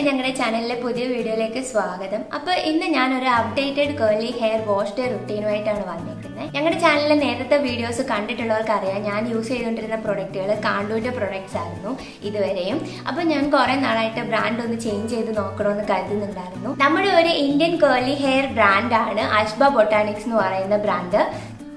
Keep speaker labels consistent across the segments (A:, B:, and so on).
A: എല്ലാവർക്കും ഞങ്ങളുടെ ചാനലിലെ പുതിയ വീഡിയോയിലേക്ക് സ്വാഗതം അപ്പോൾ ഇന്ന് ഞാൻ ഒരു updated curly hair wash day റുട്ടീനുമായിട്ടാണ് വന്നിരിക്കുന്നത് ഞങ്ങളുടെ ചാനലിലെ നേരത്തെ വീഡിയോസ് കണ്ടിട്ടുള്ളവർക്ക് അറിയാം ഞാൻ യൂസ് ചെയ്തുകൊണ്ടിരുന്ന പ്രൊഡക്റ്റുകൾ കാണ്ടൂന്റെ പ്രൊഡക്ട്സ് ആയിരുന്നു ഇതുവരെയും അപ്പോൾ ഞാൻ കുറേ നാളായിട്ട് ബ്രാൻഡ് ഒന്ന് ചേഞ്ച് ചെയ്ത് നോക്കണമെന്ന് കരുതുന്നുണ്ടായിരുന്നു നമ്മുടെ ഒരു ഇന്ത്യൻ കേർലി ഹെയർ ബ്രാൻഡാണ് അഷ്ബ ബൊട്ടാനിക്സ് എന്ന് പറയുന്ന ബ്രാൻഡ്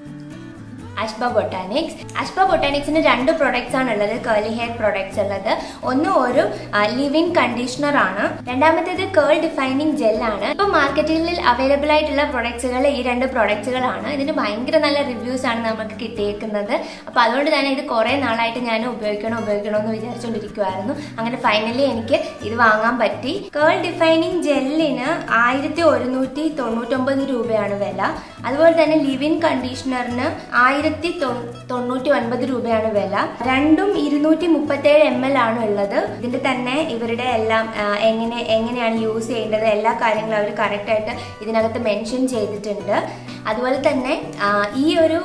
A: അഷ്ബ ബൊട്ടാനിക്സ് അഷ്ബ ബൊട്ടാനിക്സിന് രണ്ട് പ്രൊഡക്ട്സ് ആണ് ഉള്ളത് കേർലി ഹെയർ പ്രൊഡക്ട്സ് ഉള്ളത് ഒന്ന് ഒരു ലിവിങ് കണ്ടീഷണർ ആണ് രണ്ടാമത്തേത് കേൾ ഡിഫൈനിങ് ജെൽ ആണ് ഇപ്പൊ മാർക്കറ്റിൽ അവൈലബിൾ ആയിട്ടുള്ള പ്രൊഡക്ട്സുകൾ ഈ രണ്ട് പ്രൊഡക്ട്സുകളാണ് ഇതിന് ഭയങ്കര നല്ല റിവ്യൂസ് ആണ് നമുക്ക് കിട്ടിയേക്കുന്നത് അപ്പൊ അതുകൊണ്ട് തന്നെ ഇത് കുറെ നാളായിട്ട് ഞാൻ ഉപയോഗിക്കണം ഉപയോഗിക്കണം എന്ന് വിചാരിച്ചുകൊണ്ടിരിക്കുവായിരുന്നു അങ്ങനെ ഫൈനലി എനിക്ക് ഇത് വാങ്ങാൻ പറ്റി കേൾ ഡിഫൈനിങ് ജെല്ലിന് ആയിരത്തി ഒരുന്നൂറ്റി തൊണ്ണൂറ്റൊമ്പത് രൂപയാണ് വില അതുപോലെ തന്നെ ലിവിൻ കണ്ടീഷണറിന് ആയിരത്തി തൊണ്ണൂറ്റി ഒൻപത് രൂപയാണ് വില രണ്ടും ഇരുന്നൂറ്റി മുപ്പത്തേഴ് എം എൽ ആണ് ഉള്ളത് ഇതിന്റെ തന്നെ ഇവരുടെ എല്ലാം ആ, എങ്ങനെ എങ്ങനെയാണ് യൂസ് ചെയ്യേണ്ടത് എല്ലാ കാര്യങ്ങളും അവർ കറക്റ്റ് ആയിട്ട് ഇതിനകത്ത് മെൻഷൻ ചെയ്തിട്ടുണ്ട് അതുപോലെ തന്നെ ആ, ഈ ഒരു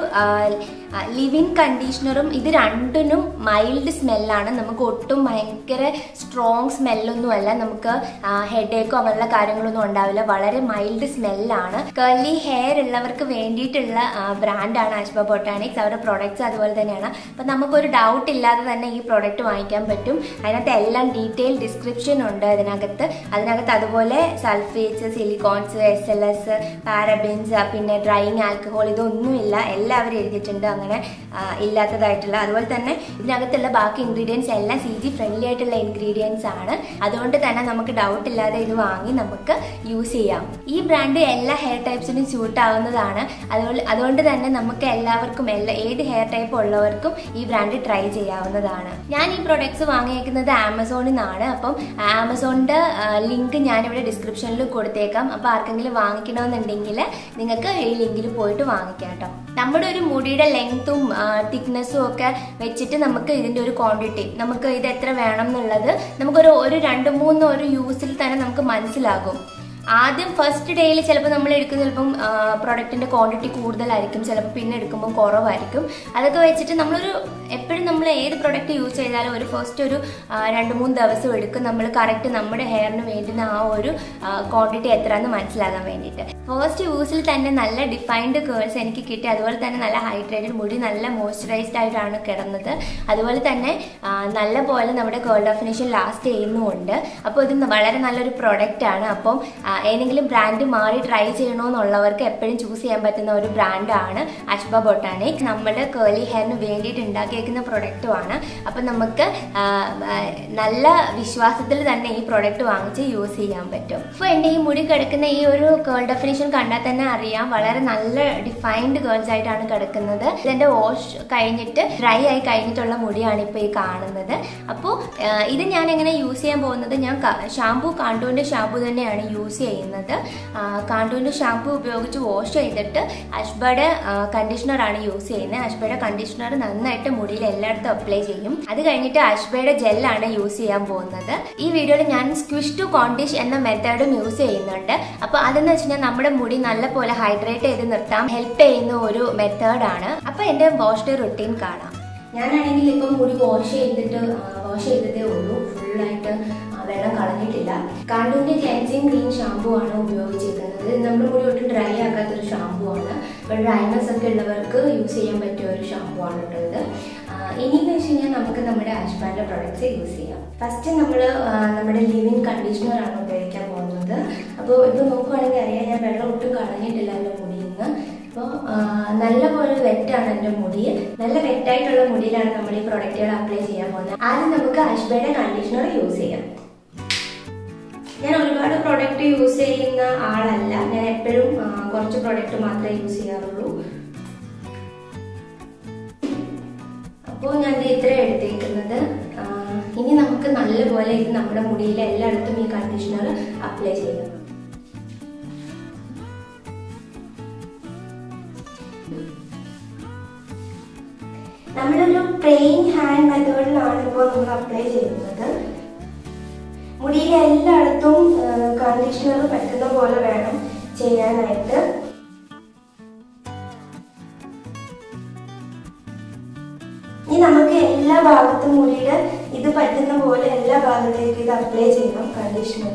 A: ലിവിൻ കണ്ടീഷണറും ഇത് രണ്ടിനും മൈൽഡ് സ്മെല്ലാണ് നമുക്ക് ഒട്ടും ഭയങ്കര സ്ട്രോങ് സ്മെല്ലൊന്നുമല്ല നമുക്ക് ഹെഡ് ഏക്കോ അങ്ങനെയുള്ള കാര്യങ്ങളൊന്നും ഉണ്ടാവില്ല വളരെ മൈൽഡ് സ്മെല്ലാണ് കേർലി ഹെയർ ഉള്ളവർക്ക് വേണ്ടിയിട്ടുള്ള ബ്രാൻഡാണ് അഷ്ബ ബൊട്ടാനിക്സ് അവരുടെ പ്രൊഡക്ട്സ് അതുപോലെ തന്നെയാണ് അപ്പം നമുക്കൊരു ഡൗട്ട് ഇല്ലാതെ തന്നെ ഈ പ്രോഡക്റ്റ് വാങ്ങിക്കാൻ പറ്റും അതിനകത്ത് എല്ലാം ഡീറ്റെയിൽ ഡിസ്ക്രിപ്ഷൻ ഉണ്ട് അതിനകത്ത് അതിനകത്ത് അതുപോലെ sulphates silicones S L S parabens പിന്നെ ഡ്രൈയിങ് ആൽക്കഹോൾ ഇതൊന്നുമില്ല എല്ലാവരും എഴുതിയിട്ടുണ്ട് അങ്ങനെ ആ, ഇല്ലാത്തതായിട്ടുള്ള അതുപോലെ തന്നെ ഇതിനകത്തുള്ള ബാക്കി ഇൻഗ്രീഡിയൻസ് എല്ലാം സി ജി ഫ്രണ്ട്ലി ആയിട്ടുള്ള ഇൻഗ്രീഡിയൻസ് ആണ് അതുകൊണ്ട് തന്നെ നമുക്ക് ഡൗട്ട് ഇല്ലാതെ ഇത് വാങ്ങി നമുക്ക് യൂസ് ചെയ്യാം ഈ ബ്രാൻഡ് എല്ലാ ഹെയർ ടൈപ്സിനും സ്യൂട്ട് ആവുന്നതാണ് അതുകൊണ്ട് അതുകൊണ്ട് തന്നെ നമുക്ക് എല്ലാവർക്കും എല്ലാ ഏത് ഹെയർ ടൈപ്പ് ഉള്ളവർക്കും ഈ ബ്രാൻഡ് ട്രൈ ചെയ്യാവുന്നതാണ് ഞാൻ ഈ പ്രൊഡക്ട്സ് വാങ്ങിയേക്കുന്നത് ആമസോണിൽ നിന്നാണ് അപ്പം ആമസോണിന്റെ ലിങ്ക് ഞാനിവിടെ ഡിസ്ക്രിപ്ഷനിൽ കൊടുത്തേക്കാം അപ്പോൾ ആർക്കെങ്കിലും വാങ്ങിക്കണമെന്നുണ്ടെങ്കിൽ നിങ്ങൾക്ക് ഈ ലിങ്കിൽ പോയിട്ട് വാങ്ങിക്കാം കേട്ടോ നമ്മുടെ ഒരു മുടിയുടെ ലെങ്ത്തും തിക്നെസ്സും ഒക്കെ വെച്ചിട്ട് നമുക്ക് ഇതിന്റെ ഒരു ക്വാണ്ടിറ്റി നമുക്ക് ഇത് എത്ര വേണം എന്നുള്ളത് നമുക്കൊരു ഒരു രണ്ട് മൂന്ന് ഒരു യൂസിൽ തന്നെ നമുക്ക് മനസ്സിലാകും ആദ്യം ഫസ്റ്റ് ഡേയിൽ ചിലപ്പോൾ നമ്മൾ എടുക്കുന്ന ചിലപ്പം പ്രൊഡക്റ്റിന്റെ ക്വാണ്ടിറ്റി കൂടുതലായിരിക്കും ചിലപ്പോൾ പിന്നെ എടുക്കുമ്പോൾ കുറവായിരിക്കും അതൊക്കെ വെച്ചിട്ട് നമ്മളൊരു എപ്പോഴും നമ്മൾ ഏത് പ്രൊഡക്റ്റ് യൂസ് ചെയ്താലും ഒരു ഫസ്റ്റ് ഒരു ആ, രണ്ട് മൂന്ന് ദിവസം എടുക്കും നമ്മൾ കറക്റ്റ് നമ്മുടെ ഹെയറിന് വേണ്ടുന്ന ആ ഒരു ക്വാണ്ടിറ്റി എത്രയാണെന്ന് മനസ്സിലാകാൻ വേണ്ടിയിട്ട് ഫസ്റ്റ് യൂസിൽ തന്നെ നല്ല ഡിഫൈൻഡ് കേൾസ് എനിക്ക് കിട്ടി അതുപോലെ തന്നെ നല്ല ഹൈഡ്രേറ്റഡ് മുടി നല്ല മോയ്സ്ചറൈസ്ഡ് ആയിട്ടാണ് കിടന്നത് അതുപോലെ തന്നെ ആ, നല്ല പോലെ നമ്മുടെ കേൾ ഡെഫിനേഷൻ ലാസ്റ്റ് ചെയ്യുന്നുമുണ്ട് അപ്പോൾ ഇത് വളരെ നല്ലൊരു പ്രൊഡക്റ്റ് ആണ് അപ്പം ആ, ഏതെങ്കിലും ബ്രാൻഡ് മാറി ട്രൈ ചെയ്യണമെന്നുള്ളവർക്ക് എപ്പോഴും ചൂസ് ചെയ്യാൻ പറ്റുന്ന ഒരു ബ്രാൻഡാണ് അഷ്ബ ബൊട്ടാനിക് നമ്മുടെ കേർലി ഹെയറിന് വേണ്ടിയിട്ട് ഉണ്ടാക്കിയേക്കുന്ന പ്രൊഡക്റ്റുമാണ് അപ്പം നമുക്ക് ആ, ആ, നല്ല വിശ്വാസത്തിൽ തന്നെ ഈ പ്രൊഡക്റ്റ് വാങ്ങിച്ച് യൂസ് ചെയ്യാൻ പറ്റും അപ്പോൾ എൻ്റെ ഈ മുടി കിടക്കുന്ന ഈ ഒരു കേൾ ഡെഫിനേഷൻ കണ്ടാൽ തന്നെ അറിയാം വളരെ നല്ല ഡിഫൈൻഡ് കേൾസ് ആയിട്ടാണ് കിടക്കുന്നത് ഇതിൻ്റെ വാഷ് കഴിഞ്ഞിട്ട് ഡ്രൈ ആയി കഴിഞ്ഞിട്ടുള്ള മുടിയാണ് ഇപ്പോൾ ഈ കാണുന്നത് അപ്പോൾ ഇത് ഞാൻ എങ്ങനെ യൂസ് ചെയ്യാൻ പോകുന്നത് ഞാൻ ഷാമ്പു കാണ്ടൂൻ്റെ ഷാമ്പു തന്നെയാണ് യൂസ് ചെയ്യുന്നത് കാണ്ടൂൻ്റെ ഷാമ്പു ഉപയോഗിച്ച് വാഷ് ചെയ്തിട്ട് അഷ്ബയുടെ കണ്ടീഷണറാണ് യൂസ് ചെയ്യുന്നത് അഷ്ബയുടെ കണ്ടീഷണർ നന്നായിട്ട് മുടിയിൽ എല്ലായിടത്തും അപ്ലൈ ചെയ്യും അത് കഴിഞ്ഞിട്ട് അഷ്ബയുടെ ജെല്ലാണ് യൂസ് ചെയ്യാൻ പോകുന്നത് ഈ വീഡിയോയിൽ ഞാൻ സ്ക്വിഷ് ടു കോണ്ടിഷ് എന്ന മെത്തേഡും യൂസ് ചെയ്യുന്നുണ്ട് അപ്പോൾ അതെന്ന് വെച്ച് കഴിഞ്ഞാൽ നമ്മുടെ മുടി നല്ലപോലെ ഹൈഡ്രേറ്റ് ചെയ്ത് നിർത്താൻ ഹെൽപ്പ് ചെയ്യുന്ന ഒരു മെത്തേഡാണ് അപ്പോൾ എൻ്റെ വാഷ് ഡേ റുട്ടീൻ കാണാം ഞാനാണെങ്കിൽ ഇപ്പം മുടി വാഷ് ചെയ്തിട്ട് വാഷ് ചെയ്തതേ ഉള്ളൂ ഫുള്ളായിട്ട് വെള്ളം കളഞ്ഞിട്ടില്ല കാണ്ടൂന്റെ ക്ലെൻസിങ് ക്രീം ഷാമ്പു ആണ് ഉപയോഗിച്ചിരിക്കുന്നത് ഇത് നമ്മുടെ മുടി ഒട്ടും ഡ്രൈ ആക്കാത്തൊരു ഷാമ്പു ആണ് അപ്പോൾ ഡ്രൈനസ് ഒക്കെ ഉള്ളവർക്ക് യൂസ് ചെയ്യാൻ പറ്റിയ ഒരു ഷാമ്പു ആണ് ഉള്ളത് ഇനിയെന്ന് വെച്ച് കഴിഞ്ഞാൽ നമുക്ക് നമ്മുടെ ആഷ്ബാൻ്റെ പ്രൊഡക്ട്സ് യൂസ് ചെയ്യാം ഫസ്റ്റ് നമ്മൾ നമ്മുടെ ലിവിങ് കണ്ടീഷണർ ആണ് ഉപയോഗിക്കാൻ പോകുന്നത് അപ്പോൾ ഇപ്പോൾ നോക്കുവാണെങ്കിൽ അറിയാം ഞാൻ വെള്ളം ഒട്ടും കളഞ്ഞിട്ടില്ല എൻ്റെ മുടിയിൽ നിന്ന് അപ്പോൾ നല്ല പോലെ വെറ്റാണ് എൻ്റെ മുടി നല്ല വെറ്റായിട്ടുള്ള മുടിയിലാണ് നമ്മൾ ഈ പ്രൊഡക്റ്റുകൾ അപ്ലൈ ചെയ്യാൻ പോകുന്നത് ആദ്യം നമുക്ക് അഷ്ബയുടെ കണ്ടീഷണർ യൂസ് ചെയ്യാം ഞാൻ ഒരുപാട് പ്രൊഡക്റ്റ് യൂസ് ചെയ്യുന്ന ആളല്ല ഞാൻ എപ്പോഴും ആ, കുറച്ച് പ്രൊഡക്റ്റ് മാത്രമേ യൂസ് ചെയ്യാറുള്ളൂ അപ്പോൾ ഞാൻ ഇത് ഇത്ര എടുത്തേക്കുന്നത് ആ, ഇനി നമുക്ക് നല്ലപോലെ ഇത് നമ്മുടെ മുടിയിൽ എല്ലായിടത്തും ഈ കണ്ടീഷണർ അപ്ലൈ ചെയ്യാം നമ്മളൊരു പ്ലെയിൻ ഹാൻഡ് മെത്തേഡിലാണ് ഇപ്പോൾ നമ്മൾ അപ്ലൈ ചെയ്യുന്നത് മുടിയിലെ എല്ലായിടത്തും കണ്ടീഷണർ പറ്റുന്ന പോലെ വേണം ചെയ്യാനായിട്ട് ഇനി നമുക്ക് എല്ലാ ഭാഗത്തും മുടിയുടെ ഇത് പറ്റുന്ന പോലെ എല്ലാ എല്ലാ ഭാഗത്തേക്കും ഇത് അപ്ലൈ ചെയ്യണം കണ്ടീഷണർ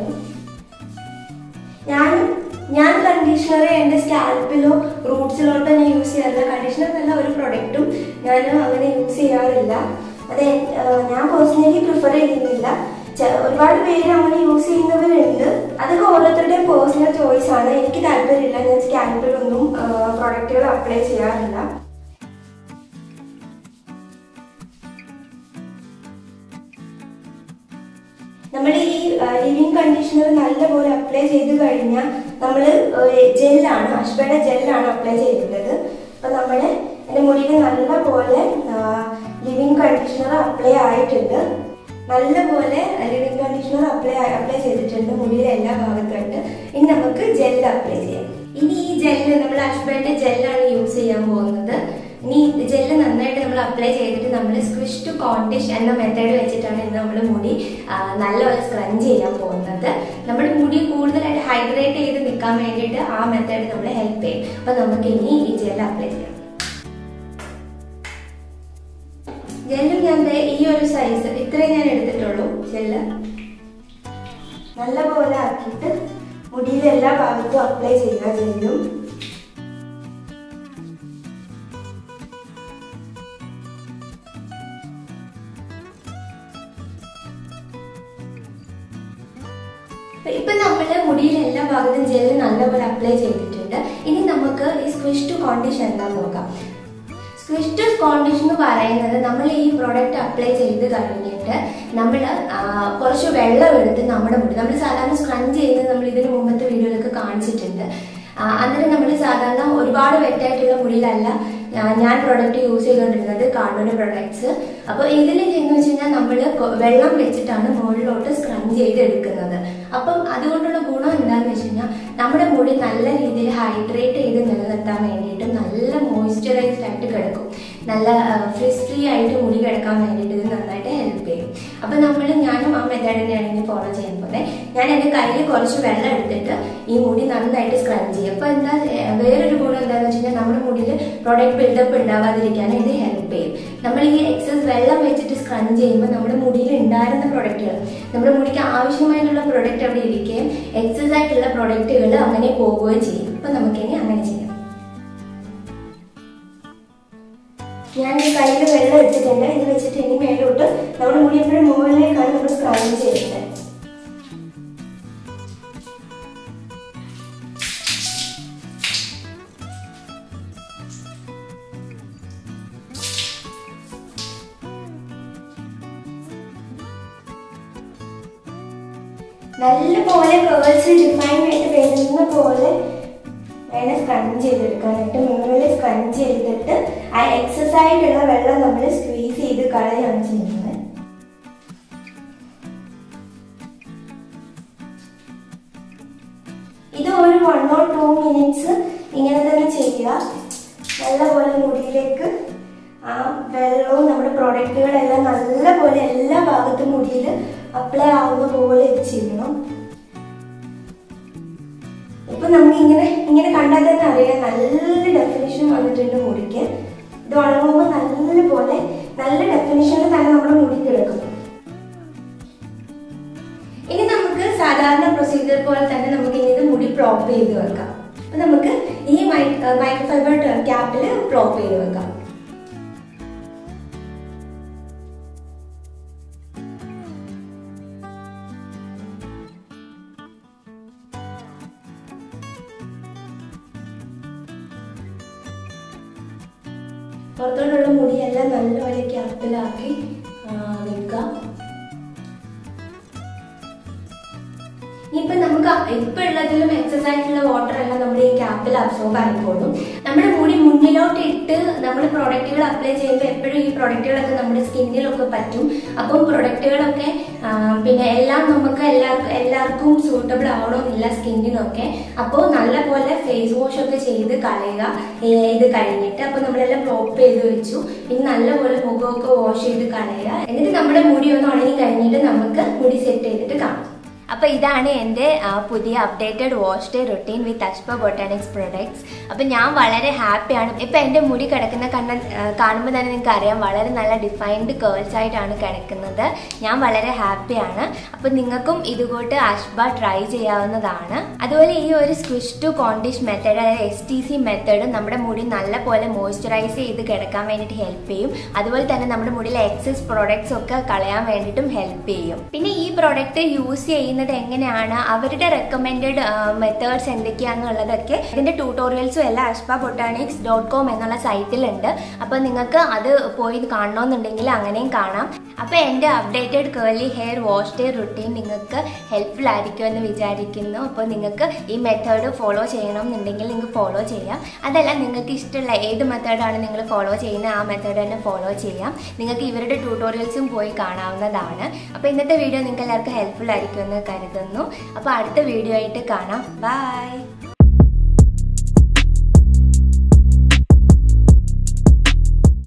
A: ഞാൻ ഞാൻ കണ്ടീഷണർ എൻ്റെ സ്കാൽപ്പിലോ റൂട്ട്സിലോട്ടോ ഞാൻ യൂസ് ചെയ്യാറില്ല കണ്ടീഷണർ നല്ല ഒരു പ്രൊഡക്റ്റും ഞാൻ അങ്ങനെ യൂസ് ചെയ്യാറില്ല അത് എൻ- ആ, ഞാൻ പേഴ്സണലി പ്രിഫർ ചെയ്യുന്നില്ല ചെ- ഒരുപാട് പേര് അങ്ങനെ യൂസ് ചെയ്യുന്നവരുണ്ട് അതൊക്കെ ഓരോരുത്തരുടെയും പേഴ്സണൽ ചോയ്സ് ആണ് എനിക്ക് താല്പര്യമില്ല ഞാൻ സ്കാൽപ്പിലൊന്നും പ്രൊഡക്റ്റുകൾ അപ്ലൈ ചെയ്യാറില്ല നമ്മൾ ഈ ലിവിങ് കണ്ടീഷണർ നല്ലപോലെ അപ്ലൈ ചെയ്ത് കഴിഞ്ഞാൽ നമ്മൾ ജെല്ലാണ് അഷ്ബയുടെ ജെല്ലാണ് അപ്ലൈ ചെയ്തിട്ടുള്ളത് അപ്പം നമ്മൾ എൻ്റെ മുടിയിൽ നല്ലപോലെ ലിവിങ് കണ്ടീഷണർ അപ്ലൈ ആയിട്ടുണ്ട് നല്ലപോലെ ലിവിങ് കണ്ടീഷണർ അപ്ലൈ അപ്ലൈ ചെയ്തിട്ടുണ്ട് മുടിയിലെ എല്ലാ ഭാഗത്തായിട്ട് ഇനി നമുക്ക് ജെല്ല് അപ്ലൈ ചെയ്യാം ഇനി ഈ ജെല്ല് നമ്മൾ അഷ്ബയുടെ ജെല്ലാണ് യൂസ് ചെയ്യാൻ പോകുന്നത് ഇനി ജെല്ല് നന്നായിട്ട് നമ്മൾ അപ്ലൈ ചെയ്തിട്ട് നമ്മൾ സ്ക്വിഷ് ടു കോണ്ടിഷ് എന്ന മെത്തേഡ് വെച്ചിട്ടാണ് ഇന്ന് നമ്മൾ മുടി ആ, നല്ലപോലെ സ്ക്രഞ്ച് ചെയ്യാൻ പോകുന്നത് നമ്മുടെ മുടി കൂടുതലായിട്ട് ഹൈഡ്രേറ്റ് ചെയ്ത് നിൽക്കാൻ വേണ്ടിയിട്ട് ആ മെത്തേഡ് നമ്മളെ ഹെൽപ്പ് ചെയ്യും അപ്പൊ നമുക്ക് ഇനി ഈ ജെല്ല് അപ്ലൈ ചെയ്യാം ജെല്ലും ഞാൻ ദേ ഈ ഒരു സൈസ് ഇത്രയും ഞാൻ എടുത്തിട്ടുള്ളൂ ജെല്ല് നല്ലപോലെ ആക്കിയിട്ട് മുടിയിലെ എല്ലാ ഭാഗത്തും അപ്ലൈ ചെയ്യുക ജെല്ലും ഇപ്പൊ നമ്മള് മുടിയിലെ എല്ലാ ഭാഗത്തും ജെല്ല് നല്ലപോലെ അപ്ലൈ ചെയ്തിട്ടുണ്ട് ഇനി നമുക്ക് ഈ സ്ക്വിഷ് ടു കോണ്ടിഷൻ എന്താന്ന് നോക്കാം സ്ക്വിഷ് ടു കോണ്ടിഷൻ എന്ന് പറയുന്നത് നമ്മൾ ഈ പ്രോഡക്റ്റ് അപ്ലൈ ചെയ്ത് കഴിഞ്ഞിട്ട് നമ്മൾ കുറച്ച് വെള്ളം എടുത്ത് നമ്മുടെ മുടി നമ്മൾ സാധാരണ സ്ക്രഞ്ച് ചെയ്യുന്നത് നമ്മൾ ഇതിന് മുമ്പത്തെ വീഡിയോയിലൊക്കെ കാണിച്ചിട്ടുണ്ട് ആ, അന്നേരം നമ്മൾ സാധാരണ ഒരുപാട് വെറ്റായിട്ടുള്ള മുടിയിലല്ല ഞാൻ- ഞാൻ പ്രൊഡക്റ്റ് യൂസ് ചെയ്തുകൊണ്ടിരുന്നത് കാർഡോയുടെ പ്രൊഡക്ട്സ് അപ്പോൾ ഇതിൽ ചെയ്യുന്ന വെച്ച് കഴിഞ്ഞാൽ നമ്മൾ വെള്ളം വെച്ചിട്ടാണ് മുകളിലോട്ട് സ്ക്രഞ്ച് ചെയ്ത് എടുക്കുന്നത് അപ്പം അതുകൊണ്ടുള്ള ഗുണം എന്താണെന്ന് വെച്ച് കഴിഞ്ഞാൽ നമ്മുടെ മുടി നല്ല രീതിയിൽ ഹൈഡ്രേറ്റ് ചെയ്ത് നിലനിർത്താൻ വേണ്ടിയിട്ട് നല്ല മോയ്സ്ചറൈസ്ഡ് ആയിട്ട് കിടക്കും നല്ല ഫ്രിസ് ഫ്രീ ആയിട്ട് മുടി കിടക്കാൻ വേണ്ടിയിട്ട് ഇത് നന്നായിട്ട് ഹെൽപ്പ് ചെയ്യും അപ്പം നമ്മൾ ഞാനും ആ മെത്തേഡ് തന്നെയാണ് ഇനി ഫോളോ ചെയ്യാൻ പോകുന്നത് ഞാൻ എൻ്റെ കയ്യിൽ കുറച്ച് വെള്ളം എടുത്തിട്ട് ഈ മുടി നന്നായിട്ട് സ്ക്രഞ്ച് ചെയ്യും അപ്പോൾ എന്താ ഏർ വേറൊരു ഗുണം എന്താണെന്ന് വെച്ച് കഴിഞ്ഞാൽ നമ്മുടെ മുടിയിൽ പ്രൊഡക്റ്റ് ബിൽഡപ്പ് ഉണ്ടാവാതിരിക്കാൻ ഇത് ഹെൽപ്പ് ചെയ്യും നമ്മൾ ഈ എക്സസ് വെള്ളം വെച്ചിട്ട് സ്ക്രഞ്ച് ചെയ്യുമ്പോൾ നമ്മുടെ മുടിയിൽ ഉണ്ടായിരുന്ന പ്രൊഡക്റ്റുകൾ നമ്മുടെ മുടിക്ക് ആവശ്യമായിട്ടുള്ള പ്രൊഡക്റ്റ് അവിടെ ഇരിക്കുകയും എക്സസ് ആയിട്ടുള്ള പ്രൊഡക്റ്റുകൾ അങ്ങനെ പോവുകയും ചെയ്യും അപ്പം നമുക്കിനി അങ്ങനെ ചെയ്യാം ഞാൻ ഈ കയ്യിൽ വെള്ളം എടുത്തിട്ടുണ്ട് ഇത് വെച്ചിട്ട് ഇനി മേലോട്ട് നമ്മുടെ മുടി എപ്പോഴും മുകളിലേക്കാണ് നമ്മൾ സ്ക്രഞ്ച് ചെയ്യുന്നത് നല്ലപോലെ കേൾസ് ഡിഫൈൻ ആയിട്ട് വരുന്ന പോലെ വേണം സ്ക്രഞ്ച് ചെയ്തെടുക്കാനായിട്ട് മുകളിൽ സ്ക്രഞ്ച് ചെയ്തിട്ട് ആ എക്സസ് ആയിട്ടുള്ള വെള്ളം നമ്മൾ സ്ക്വീസ് ചെയ്ത് കളയാണ് ചെയ്യുന്നത് ഇത് ഒരു വൺ ഓർ ടു മിനിറ്റ്സ് ഇങ്ങനെ തന്നെ ചെയ്യുക നല്ലപോലെ മുടിയിലേക്ക് ആ വെള്ളവും നമ്മുടെ പ്രൊഡക്റ്റുകളെല്ലാം നല്ലപോലെ എല്ലാ ഭാഗത്തും മുടിയിൽ അപ്ലൈ ആവുന്ന പോലെ ഇത് ചെയ്യണം ഇപ്പൊ നമുക്ക് ഇങ്ങനെ ഇങ്ങനെ കണ്ടാൽ തന്നെ അറിയാം നല്ല ഡെഫിനിഷൻ വന്നിട്ടുണ്ട് മുടിക്ക് ഇത് ഉണങ്ങുമ്പോൾ നല്ലപോലെ നല്ല ഡെഫിനിഷനിൽ തന്നെ നമ്മുടെ മുടി കിടക്കും ഇനി നമുക്ക് സാധാരണ പ്രൊസീജിയർ പോലെ തന്നെ നമുക്ക് ഇനി ഇത് മുടി പ്രോപ്പ് ചെയ്ത് വെക്കാം അപ്പൊ നമുക്ക് ഈ മൈക്രോഫൈബർ ക്യാപ്പിൽ പ്രോപ്പ് ചെയ്ത് വെക്കാം പുറത്തോട്ടുള്ള മുടിയെല്ലാം നല്ലപോലെ ക്യാപ്പിലാക്കി വെക്കുക ഇനിയിപ്പോ നമുക്ക് ഇപ്പൊ ഉള്ളതിലും എക്സസ് ആയിട്ടുള്ള വാട്ടർ എല്ലാം നമ്മുടെ ഈ ക്യാപ്പിൽ അബ്സോർബ് ആയിക്കോളും നമ്മുടെ മുടി മുന്നിലോട്ട് ഇട്ട് നമ്മൾ പ്രൊഡക്റ്റുകൾ അപ്ലൈ ചെയ്യുമ്പോൾ എപ്പോഴും ഈ പ്രൊഡക്റ്റുകളൊക്കെ നമ്മുടെ സ്കിന്നിലൊക്കെ പറ്റും അപ്പം പ്രൊഡക്റ്റുകളൊക്കെ ആ, പിന്നെ എല്ലാം നമുക്ക് എല്ലാവർക്കും എല്ലാവർക്കും സൂട്ടബിൾ ആവണമെന്നില്ല സ്കിന്നിനൊക്കെ അപ്പോൾ നല്ലപോലെ ഫേസ് വാഷ് ഒക്കെ ചെയ്ത് കളയുക ഏ, ഇത് കഴിഞ്ഞിട്ട് അപ്പോൾ നമ്മളെല്ലാം പ്രോപ്പ് ചെയ്ത് വെച്ചു പിന്നെ നല്ലപോലെ മുഖമൊക്കെ വാഷ് ചെയ്ത് കളയുക എന്നിട്ട് നമ്മുടെ മുടി ഒന്ന് ഉണങ്ങി കഴിഞ്ഞിട്ട് നമുക്ക് മുടി സെറ്റ് ചെയ്തിട്ട് കാണാം അപ്പോൾ ഇതാണ് എൻ്റെ ആ, പുതിയ updated wash day routine with Ashpa botanics products അപ്പോൾ ഞാൻ വളരെ ഹാപ്പിയാണ് ഇപ്പം എൻ്റെ മുടി കിടക്കുന്ന കണ്ണ കാണുമ്പോൾ തന്നെ നിങ്ങൾക്ക് അറിയാം വളരെ നല്ല ഡിഫൈൻഡ് കേൾസ് ആയിട്ടാണ് കിടക്കുന്നത് ഞാൻ വളരെ ഹാപ്പിയാണ് അപ്പോൾ നിങ്ങൾക്കും ഇതുകൂട്ട് അഷ്ബ ട്രൈ ചെയ്യാവുന്നതാണ് അതുപോലെ ഈ ഒരു സ്ക്വിഷ് ടു കോണ്ടിഷ് മെത്തേഡ് അതായത് എസ് ടി സി മെത്തേഡ് നമ്മുടെ മുടി നല്ല പോലെ മോയ്സ്ചറൈസ് ചെയ്ത് കിടക്കാൻ വേണ്ടിയിട്ട് ഹെൽപ്പ് ചെയ്യും അതുപോലെ തന്നെ നമ്മുടെ മുടിയിലെ എക്സസ് പ്രോഡക്ട്സ് ഒക്കെ കളയാൻ വേണ്ടിയിട്ടും ഹെൽപ്പ് ചെയ്യും പിന്നെ ഈ പ്രോഡക്റ്റ് യൂസ് ചെയ്യുന്നത് എങ്ങനെയാണ് അവരുടെ റെക്കമെൻഡഡ് മെത്തേഡ്സ് എന്തൊക്കെയാണെന്നുള്ളതൊക്കെ ഇതിന്റെ ട്യൂട്ടോറിയൽസും എല്ലാം അഷ്പ ബൊട്ടാനിക്സ് ഡോട്ട് കോം എന്നുള്ള സൈറ്റിലുണ്ട് അപ്പോൾ നിങ്ങൾക്ക് അത് പോയി കാണണമെന്നുണ്ടെങ്കിൽ അങ്ങനെയും കാണാം അപ്പോൾ എൻ്റെ updated curly hair wash day routine നിങ്ങൾക്ക് ഹെൽപ്ഫുൾ ആയിരിക്കുമെന്ന് വിചാരിക്കുന്നു അപ്പോൾ നിങ്ങൾക്ക് ഈ മെത്തേഡ് ഫോളോ ചെയ്യണമെന്നുണ്ടെങ്കിൽ നിങ്ങൾക്ക് ഫോളോ ചെയ്യാം അതല്ല നിങ്ങൾക്ക് ഇഷ്ടമുള്ള ഏത് മെത്തേഡാണ് നിങ്ങൾ ഫോളോ ചെയ്യുന്നത് ആ മെത്തേഡ് തന്നെ ഫോളോ ചെയ്യാം നിങ്ങൾക്ക് ഇവരുടെ ട്യൂട്ടോറിയൽസും പോയി കാണാവുന്നതാണ് അപ്പോൾ ഇന്നത്തെ വീഡിയോ നിങ്ങൾക്ക് എല്ലാവർക്കും ഹെൽപ്ഫുൾ ആയിരിക്കുമെന്ന് കരുതുന്നു അപ്പോൾ അടുത്ത വീഡിയോ ആയിട്ട് കാണാം ബൈ